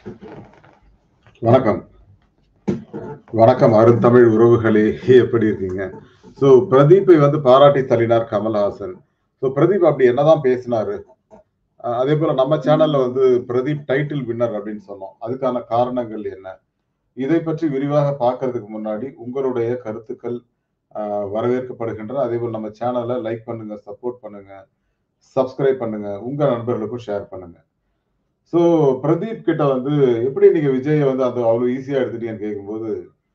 வணக்கம் வணக்கம் அருந்தமிழ் உறவுகளே எப்படி இருக்கீங்க ஸோ பிரதீப்பை வந்து பாராட்டி தள்ளினார் கமல்ஹாசன் ஸோ பிரதீப் அப்படி என்னதான் பேசினாரு அஹ் அதே போல நம்ம சேனல்ல வந்து பிரதீப் டைட்டில் வின்னர் அப்படின்னு சொன்னோம் அதுக்கான காரணங்கள் என்ன இதை பற்றி விரிவாக பார்க்கறதுக்கு முன்னாடி உங்களுடைய கருத்துக்கள் அஹ், வரவேற்கப்படுகின்றன அதே போல் நம்ம சேனலை லைக் பண்ணுங்க சப்போர்ட் பண்ணுங்க சப்ஸ்கிரைப் பண்ணுங்க உங்க நண்பர்களுக்கும் ஷேர் பண்ணுங்க ஸோ பிரதீப் கிட்ட வந்து எப்படி நீங்க விஜயை வந்து அது அவ்வளவு ஈஸியா எடுத்துட்டீங்கன்னு கேட்கும்போது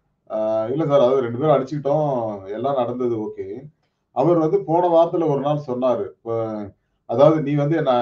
ஆஹ் இல்ல சார் அது ரெண்டு பேரும் அடிச்சுக்கிட்டோம் எல்லாம் நடந்தது ஓகே அவர் வந்து போன வாரத்துல ஒரு நாள் சொன்னாரு இப்போ, அதாவது நீ வந்து என்ன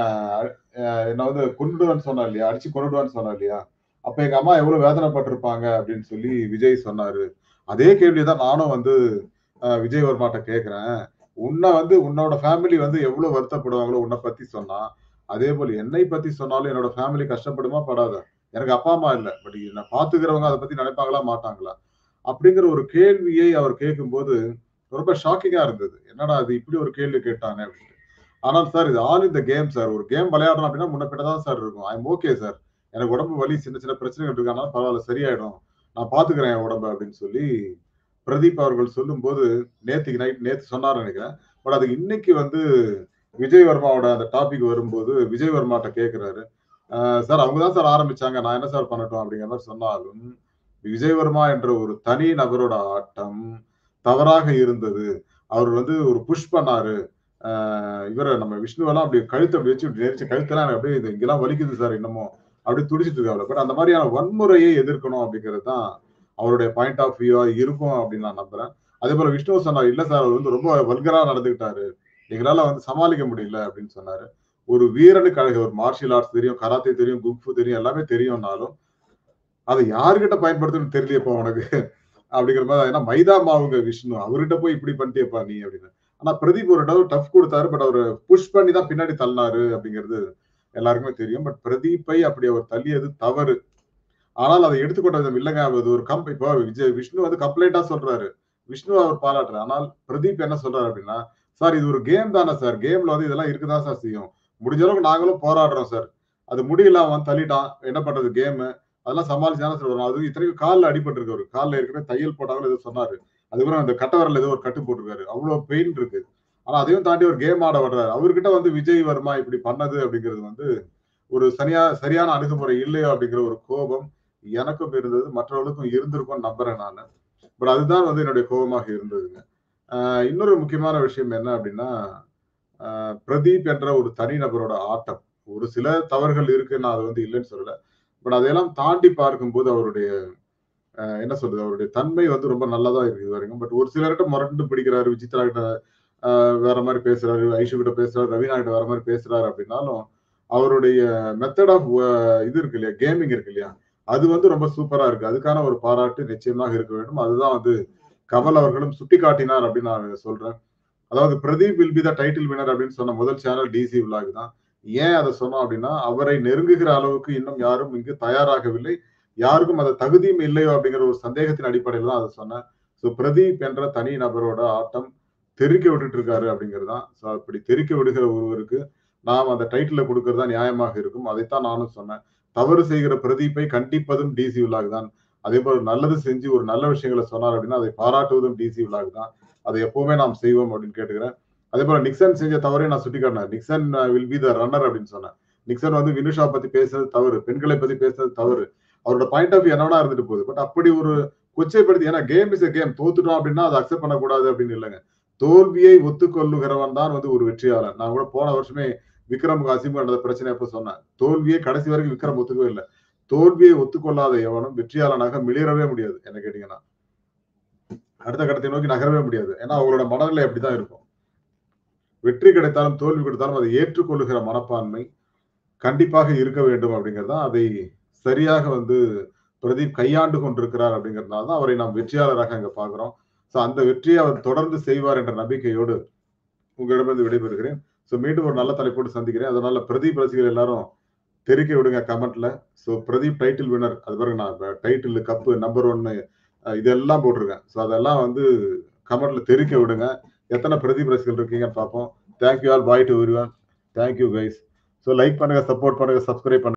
அஹ் என்ன வந்து கொண்டுடுவேன்னு சொன்ன இல்லையா அடிச்சு கொண்டுடுவான்னு சொன்ன இல்லையா அப்ப எங்க அம்மா எவ்வளவு வேதனைப்பட்டிருப்பாங்க அப்படின்னு சொல்லி விஜய் சொன்னாரு அதே கேள்விதான் நானும் வந்து ஆஹ் விஜய் வர்மாட்ட கேக்குறேன் உன்னை வந்து உன்னோட ஃபேமிலி வந்து எவ்வளவு வருத்தப்படுவாங்களோ உன்னை பத்தி சொன்னா அதே போல என்னை பத்தி சொன்னாலும் என்னோட ஃபேமிலி கஷ்டப்படுமா படாதா எனக்கு அப்பா அம்மா இல்லை பட் என்னை பாத்துக்கிறவங்க அதை பத்தி நினைப்பாங்களா மாட்டாங்களா அப்படிங்கிற ஒரு கேள்வியை அவர் கேட்கும்போது ரொம்ப ஷாக்கிங்கா இருந்தது என்னடா அது இப்படி ஒரு கேள்வி கேட்டானே அப்படின்ட்டு ஆனால் சார் இது ஆல் இந்த கேம் சார் ஒரு கேம் விளையாடுறோம் அப்படின்னா முன்ன பின்ன தான் சார் இருக்கும் ஐம் ஓகே சார் எனக்கு உடம்பு வலி சின்ன சின்ன பிரச்சனைகள் இருக்கு அதனால பரவாயில்ல சரியாயிடும் நான் பாத்துக்கிறேன் என் உடம்ப அப்படின்னு சொல்லி பிரதீப் அவர்கள் சொல்லும்போது நேத்துக்கு நைட் நேத்து சொன்னார் நினைக்கிறேன் பட் அது இன்னைக்கு வந்து விஜய் வர்மாவோட அந்த டாபிக் வரும்போது விஜய் வர்மாட்ட கேட்கிறாரு சார் அவங்க தான் சார் ஆரம்பிச்சாங்க நான் என்ன சார் பண்ணட்டும் அப்படிங்கிற மாதிரி சொன்னாலும் விஜய் வர்மா என்ற ஒரு தனி நபரோட ஆட்டம் தவறாக இருந்தது அவர் வந்து ஒரு புஷ் பண்ணாரு ஆஹ் இவரை நம்ம விஷ்ணுவெல்லாம் அப்படி கழுத்து அப்படி வச்சு இப்படி நெரிச்சு கழுத்தெல்லாம் எனக்கு அப்படியே இது இங்கெல்லாம் வலிக்குது சார் இன்னமும் அப்படி துடிச்சிட்டு இருக்காரு பட் அந்த மாதிரியான வன்முறையை எதிர்க்கணும் அப்படிங்கிறது தான் அவருடைய பாயிண்ட் ஆஃப் வியூவா இருக்கும் அப்படின்னு நான் நம்புறேன் அதே போல விஷ்ணு சொன்னார் இல்ல சார் அவர் வந்து ரொம்ப வல்கரா நடந்துகிட்டாரு எங்களால வந்து சமாளிக்க முடியல அப்படின்னு சொன்னாரு ஒரு வீரனுக்கு அழகு ஒரு மார்ஷியல் ஆர்ட்ஸ் தெரியும் கராத்தே தெரியும் குங்ஃபு தெரியும் எல்லாமே தெரியும்னாலும் அதை யாருகிட்ட பயன்படுத்தணும்னு தெரியலையப்பா உனக்கு அப்படிங்கிற மாதிரி ஏன்னா மைதா மாவுங்க விஷ்ணு அவர்கிட்ட போய் இப்படி பண்ணிட்டியப்பா நீ அப்படின்னு ஆனா பிரதீப் ஒரு தடவை டஃப் கொடுத்தாரு பட் அவர் புஷ் பண்ணி தான் பின்னாடி தள்ளினாரு அப்படிங்கிறது எல்லாருக்குமே தெரியும் பட் பிரதீப்பை அப்படி அவர் தள்ளியது தவறு ஆனால் அதை எடுத்துக்கொண்ட விதம் இல்லைங்க அது ஒரு கம்ப் இப்போ விஜய் விஷ்ணு வந்து கம்ப்ளைண்டா சொல்றாரு விஷ்ணு அவர் பாராட்டுறாரு ஆனால் பிரதீப் என்ன சொல்றாரு அப்படின்னா சார் இது ஒரு கேம் தானே சார் கேம்ல வந்து இதெல்லாம் இருக்குதான் சார் செய்யும் முடிஞ்ச அளவுக்கு நாங்களும் போராடுறோம் சார் அது முடியல அவன் தள்ளிட்டான் என்ன பண்றது கேம் அதெல்லாம் சமாளிச்சு தானே சார் வரும் அது இத்தனைக்கும் காலில் அடிபட்டு இருக்கு காலில் ஏற்கனவே தையல் போட்டாலும் ஏதோ சொன்னாரு அதுக்கப்புறம் அந்த கட்டவரில் ஏதோ ஒரு கட்டு போட்டிருக்காரு அவ்வளவு பெயின் இருக்கு ஆனா அதையும் தாண்டி ஒரு கேம் ஆட வர்றாரு அவர்கிட்ட வந்து விஜய் வர்மா இப்படி பண்ணது அப்படிங்கிறது வந்து ஒரு சரியா சரியான அணுகுமுறை இல்லையோ அப்படிங்கிற ஒரு கோபம் எனக்கும் இருந்தது மற்றவர்களுக்கும் இருந்திருக்கும் நம்புறேன் நான் பட் அதுதான் வந்து என்னுடைய கோபமாக இருந்ததுங்க ஆஹ் இன்னொரு முக்கியமான விஷயம் என்ன அப்படின்னா ஆஹ் பிரதீப் என்ற ஒரு தனிநபரோட ஆட்டம் ஒரு சில தவறுகள் இருக்கு நான் அது வந்து இல்லைன்னு சொல்லல பட் அதையெல்லாம் தாண்டி பார்க்கும்போது அவருடைய ஆஹ் என்ன சொல்றது அவருடைய தன்மை வந்து ரொம்ப நல்லதா இருக்கு இது வரைக்கும் பட் ஒரு சிலர்கிட்ட முரண்டு பிடிக்கிறாரு விசித்ரா கிட்ட ஆஹ் வேற மாதிரி பேசுறாரு ஐஷு கிட்ட பேசுறாரு ரவீனா கிட்ட வேற மாதிரி பேசுறாரு அப்படின்னாலும் அவருடைய மெத்தட் ஆஃப் இது இருக்கு இல்லையா கேமிங் இருக்கு இல்லையா அது வந்து ரொம்ப சூப்பரா இருக்கு அதுக்கான ஒரு பாராட்டு நிச்சயமாக இருக்க வேண்டும் அதுதான் வந்து கமல் அவர்களும் சுட்டி காட்டினார் அப்படின்னு நான் சொல்றேன் அதாவது Pradeep will be the title winner அப்படின்னு சொன்ன முதல் சேனல் டிசி விலாக் தான் ஏன் அதை சொன்னோம் அப்படின்னா அவரை நெருங்குகிற அளவுக்கு இன்னும் யாரும் இங்கு தயாராகவில்லை யாருக்கும் அது தகுதியும் இல்லையோ அப்படிங்கிற ஒரு சந்தேகத்தின் அடிப்படையில் தான் அதை சொன்னேன் ஸோ பிரதீப் என்ற தனி நபரோட ஆட்டம் தெறிக்க விட்டுட்டு இருக்காரு அப்படிங்கிறது தான் ஸோ அப்படி தெறிக்க விடுகிற ஒருவருக்கு நாம் அந்த டைட்டில கொடுக்கறது தான் நியாயமாக இருக்கும் அதைத்தான் நானும் சொன்னேன் தவறு செய்கிற பிரதீப்பை கண்டிப்பதும் டிசி விலாக் தான் அதே போல நல்லது செஞ்சு ஒரு நல்ல விஷயங்களை சொன்னார் அப்படின்னா அதை பாராட்டுவதும் டிசி விலாக் தான் அதை எப்பவுமே நாம் செய்வோம் அப்படின்னு கேட்டுக்கிறேன் அதே போல நிக்சன் செஞ்ச தவறையும் நான் சுட்டி காட்டினேன் Nixon will be the runner அப்படின்னு சொன்னேன் நிக்சன் வந்து வினுஷா பத்தி பேசுறது தவறு பெண்களை பத்தி பேசுறது தவறு அவரோட பாயிண்ட் ஆஃப் வியூ என்னவா இருந்துட்டு போகுது பட் அப்படி ஒரு கொச்சைப்படுத்தி ஏன்னா கேம் இஸ் கேம் தோத்துட்டோம் அப்படின்னா அதை அக்செப்ட் பண்ணக்கூடாது அப்படின்னு இல்லைங்க தோல்வியை ஒத்துக்கொள்ளுகிறவன் தான் வந்து ஒரு வெற்றியாளன் நான் கூட போன வருஷமே விக்ரம் அசிம் நடந்த பிரச்சனை எப்ப சொன்னேன் தோல்வியை கடைசி வரைக்கும் விக்ரம் ஒத்துக்கவே இல்லை தோல்வியை ஒத்துக்கொள்ளாத எவனும் வெற்றியாளனாக மிளிரவே முடியாது என்ன கேட்டீங்கன்னா அடுத்த கட்டத்தை நோக்கி நகரவே முடியாது ஏன்னா அவங்களோட மனநிலை அப்படிதான் இருக்கும் வெற்றி கிடைத்தாலும் தோல்வி கிடைத்தாலும் அதை ஏற்றுக்கொள்ளுகிற மனப்பான்மை கண்டிப்பாக இருக்க வேண்டும் அப்படிங்கிறது தான் அதை சரியாக வந்து பிரதீப் கையாண்டு கொண்டிருக்கிறார் அப்படிங்கிறதுனால தான் அவரை நாம் வெற்றியாளராக அங்க பாக்குறோம் ஸோ அந்த வெற்றியை அவர் தொடர்ந்து செய்வார் என்ற நம்பிக்கையோடு உங்களிடமிருந்து விடைபெறுகிறேன் ஸோ மீண்டும் ஒரு நல்ல தலைப்போடு சந்திக்கிறேன் அதனால பிரதீப் ரசிகர் எல்லாரும் தெரிவிக்க விடுங்க கமெண்ட்ல ஸோ பிரதீப் டைட்டில் வினர் அது பாருங்க நான் டைட்டில் கப்பு நம்பர் ஒன்னு இதெல்லாம் போட்டிருக்கேன் ஸோ அதெல்லாம் வந்து கமெண்ட்ல தெரிவிக்க விடுங்க எத்தனை பிரதீப் ரசிகர்கள் இருக்கீங்கன்னு பார்ப்போம் thank you all bye to everyone thank you guys so like பண்ணுங்க சப்போர்ட் பண்ணுங்க சப்ஸ்கிரைப் பண்ணுங்க